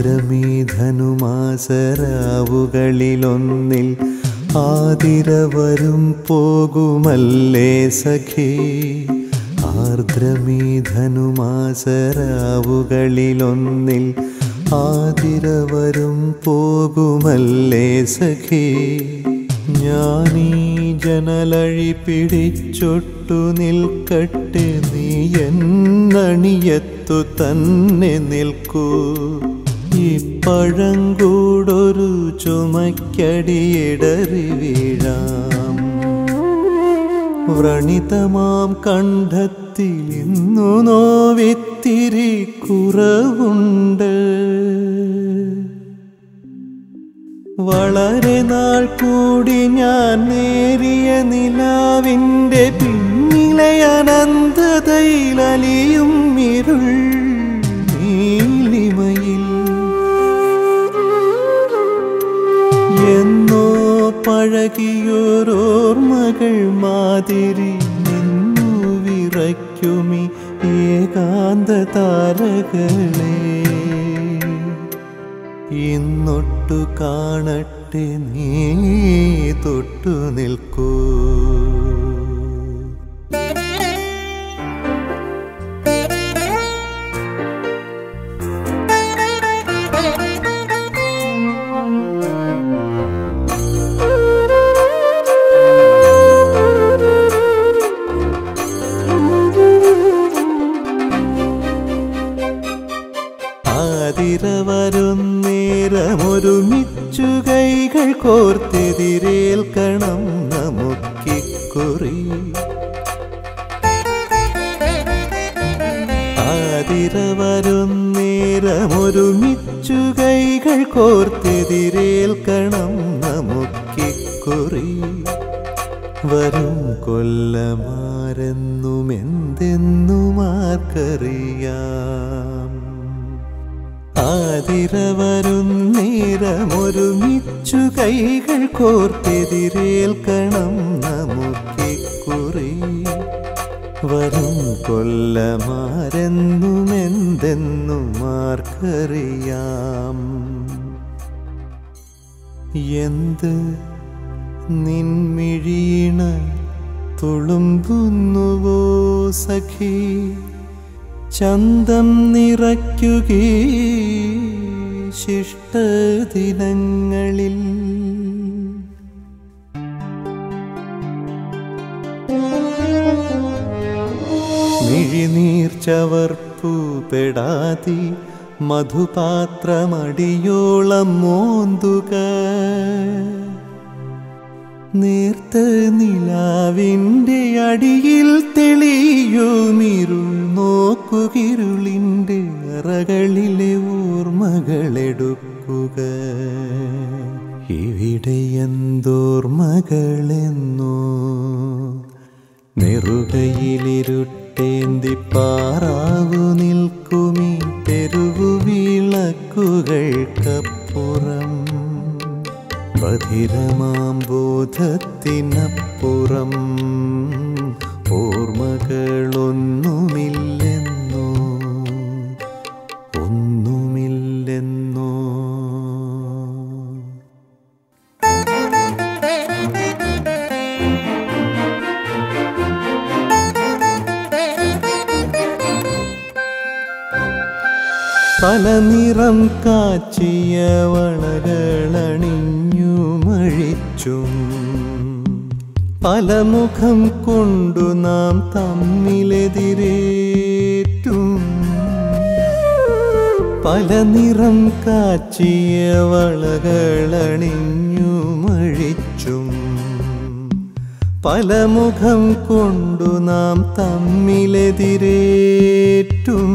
ആർദ്രമീ ധനുമാസരാവുകളിലൊന്നിൽ ആതിര വരും പോകുമല്ലേ സഖി ആർദ്രമീ ധനുമാസരാവുകളിലൊന്നിൽ ആതിര വരും പോകുമല്ലേ സഖി ഞാനീ ജനലഴി പിടിച്ചൊട്ടു നിൽക്കട്ടെ നീ എന്നണിയത്തു തന്നെ നിൽക്കൂ ഈ പഴങ്കൂടൊരു ചുമക്കടിയിടറി വീഴാം വ്രണിതമാം കണ്ഠത്തിൽ ഇന്നു നോവിത്തിരി കുറവുണ്ട് വളരെ നാൾ കൂടി ഞാൻ നേരിയ നിലാവിൻ്റെ പിന്നിലെ അനന്തതയിലലിയും ഇരുൾ നീലിമയിൽ എന്നോ പഴകിയോരോർമ്മകൾ മാതിരി നിന്നു വിറയ്ക്കുമി ഏകാന്ത താരകളെ ഇന്നൊട്ടു കാണട്ടെ നീ തൊട്ടു നിൽക്കൂ ആതിര വരുന്നേരമൊരുമിച്ചു കൈകൾ കോർത്തെതിരേൽക്കണം നമുക്കിക്കുറി ആതിര വരുന്നേരമൊരുമിച്ചു കൈകൾ കോർത്തെതിരേൽക്കണം നമുക്കിക്കുറി വരും കൊല്ലമാരെന്നും എന്തെന്നും ആർക്കറിയാം ആതിര വരുന്നേരമൊരുമിച്ചു കൈകൾ കോർത്തെതിരേൽക്കണം നമുക്കിക്കുറി വരും കൊല്ലമാരെന്നും എന്തെന്നും ആർക്കറിയാം എന്ത് നിൻമിഴീണ തുളുമ്പുന്നുവോ സഖി ചന്തം നിറയ്ക്കുകീ ശിഷ്ടദിനങ്ങളിൽ മിഴിനീർ ചവർപ്പു പെടാതി മധുപാത്രമടിയോളം മോന്തുക നേർത്ത നിലാവിൻ്റെ അടിയിൽ തെളിയുമിരുൾ നോക്കുകിരുളിൻ്റെ അറകളിലെ ഓർമ്മകളെടുക്കുക ഇവിടെ എന്തോർമ്മകളെന്നോ നെറുകയിലിരുട്ടേന്തി പാറാവു നിൽക്കുമീ തെരുവു വിളക്കുകൾക്കപ്പുറം ബധിരമാം ബോധത്തിനപ്പുറം ഓർമ്മകളൊന്നുമില്ലെന്നോ ഒന്നുമില്ലെന്നോ പല നിറം കാച്ചിയ വളകളണിഞ്ഞു മഴിച്ചും പല മുഖം കൊണ്ടു നാം തമ്മിലെതിരേറ്റും പല നിറം കാച്ചിയ വളകളണിഞ്ഞു മഴിച്ചും പല മുഖം കൊണ്ടു നാം തമ്മിലെതിരേറ്റും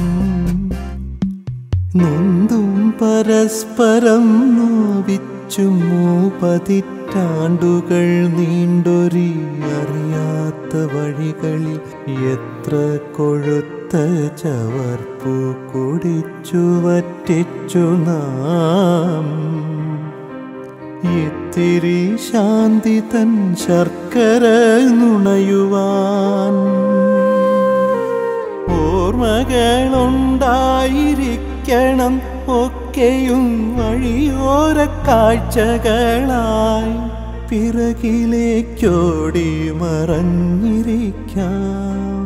നൊന്തും പരസ്പരം നോവിച്ചും പതിറ്റാണ്ടുകൾ നീണ്ടൊരി അറിയാത്ത വഴികളിൽ എത്ര കൊഴുത്ത ചവർപ്പു കുടിച്ചു വറ്റിച്ചു നാം ഇത്തിരി ശാന്തി തൻ ശർക്കര നുണയുവാൻ ഓർമ്മകളുണ്ടായിരിക്കണം ഒക്കെ ഒക്കെയും വഴിയോര കാഴ്ചകളായി പിറകിലേക്കോടി മറഞ്ഞിരിക്കാം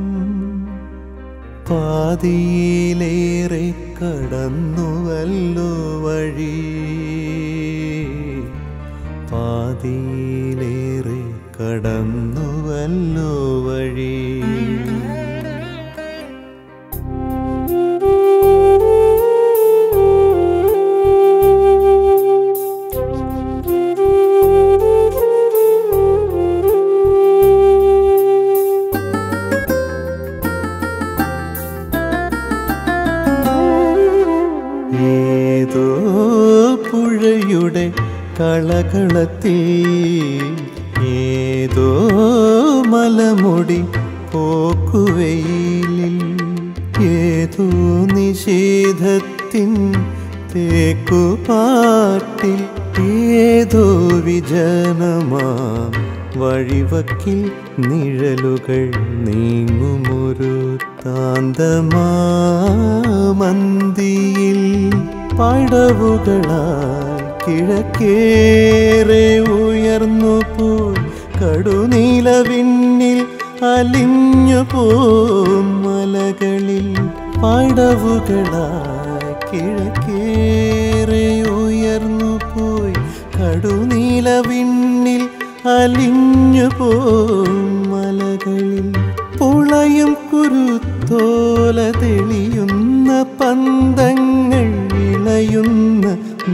പാതിയിലേറെ കടന്നുവല്ലോ വഴി പാതിയിലേറെ കടന്നുവല്ലോ വഴി ഏതോ പുഴയുടെ കളകളത്തിൽ ഏതോ മലമുടി പോക്കുവെയിലിൽ ഏതോ നിഷേധത്തിൻ തേക്കുപാട്ടിൽ ഏതോ വിജനമാ വഴിവക്കിൽ നിഴലുകൾ നീങ്ങുമൊരു താന്തമാമന്തിയിൽ പടവുകളായി കിഴക്കേറെ ഉയർന്നു പോയി കടുനീലവിണ്ണിൽ അലിഞ്ഞു പോം മലകളിൽ പടവുകളായി കിഴക്കേറെ ഉയർന്നു പോയി കടുനീലവിണ്ണിൽ അലിഞ്ഞു പോം മലകളിൽ പുളയും കുരുത്തോല തെളിയുന്ന പന്തങ്ങൾ വിളയുന്ന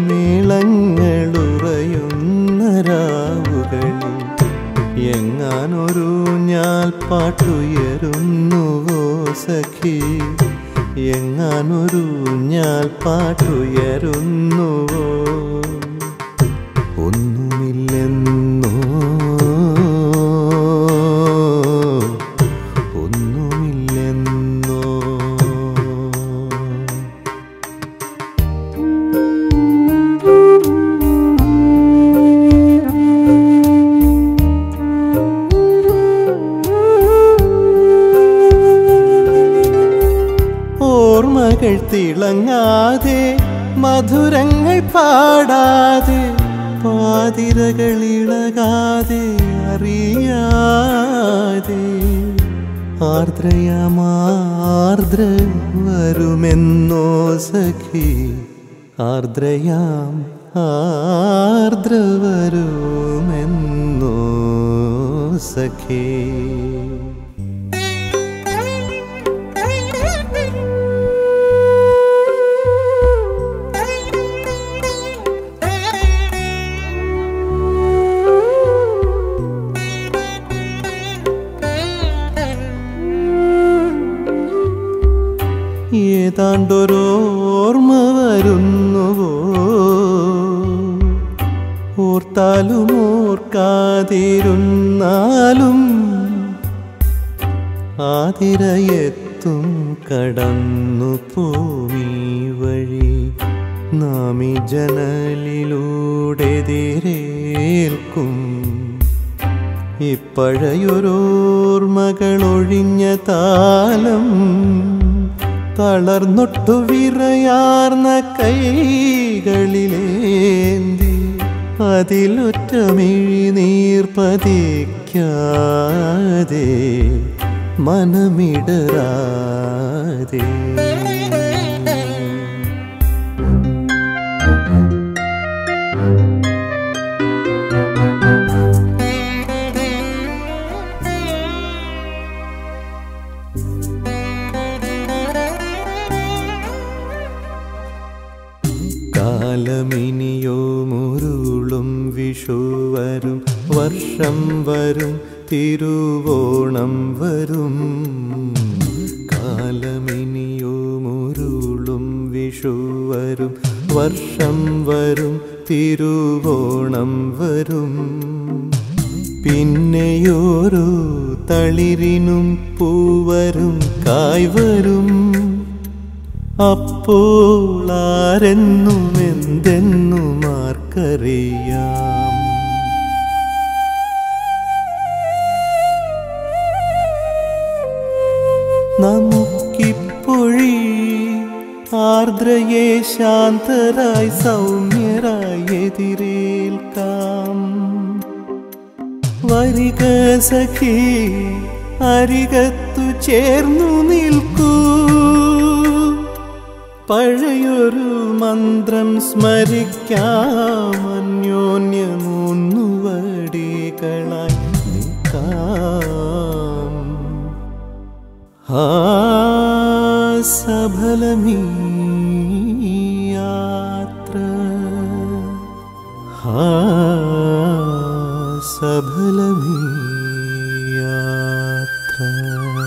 മേളങ്ങളുറയുന്ന രാവുകളിൽ എങ്ങാനൊരു ഞാൽ പാട്ടുയരുന്നുവോ സഖി എങ്ങാനൊരു ഞാൽ പാട്ടുയരുന്നുവോ ഒന്നുമില്ലെന്നോ ഒന്നുമില്ലെന്നോ ഓർമ്മകൾ തിളങ്ങാതെ മധുരങ്ങൾ പാടാതെ പാതിരകൾ ഇളകാതെ അറിയാതെ ആർദ്രയമാർദ്ര വരുമെന്നോ സഖി ആർദ്രയാം ആർദ്ര വരുമെന്നോ സഖി ഏതാണ്ടൊരോർമ്മ വരുന്നുവോ ഓർത്താലും ഓർക്കാതിരുന്നാലും ആതിരയെത്തും കടന്നു പോമീ വഴി നാമി ജനലിലൂടെതിരേൽക്കും ഇപ്പഴയൊരോർമ്മകളൊഴിഞ്ഞ താലം തളർന്നൊട്ടു വിറയാർന്ന കൈകളിലേന്തി അതിലൊറ്റമിഴി നീർ പതിക്കാതെ മനമിടരാതെ കാലമിനിയോ മുരുളും വിഷു വരും വർഷം വരും തിരുവോണം വരും കാലമിനിയോ മുരുളും വിഷു വരും വർഷം വരും തിരുവോണം വരും പിന്നെയോരോ തളിരിനും പൂവരും കായ് വരും അപ്പോൾ ആരെന്നും എന്തെന്നും ആർക്കറിയാം നമുക്കിപ്പൊഴി ആർദ്രയെ ശാന്തരായി സൗമ്യരായി എതിരേൽക്കാം വരിക സഖി അരികത്തു ചേർന്നു നിൽക്കൂ പഴയൊരു മന്ത്രം സ്മരിക്കാം അന്യോന്യമൂന്നുവടികളായി നിൽക്കാം ആ സഫലമീ യാത്ര ആ സഫലമീ യാത്ര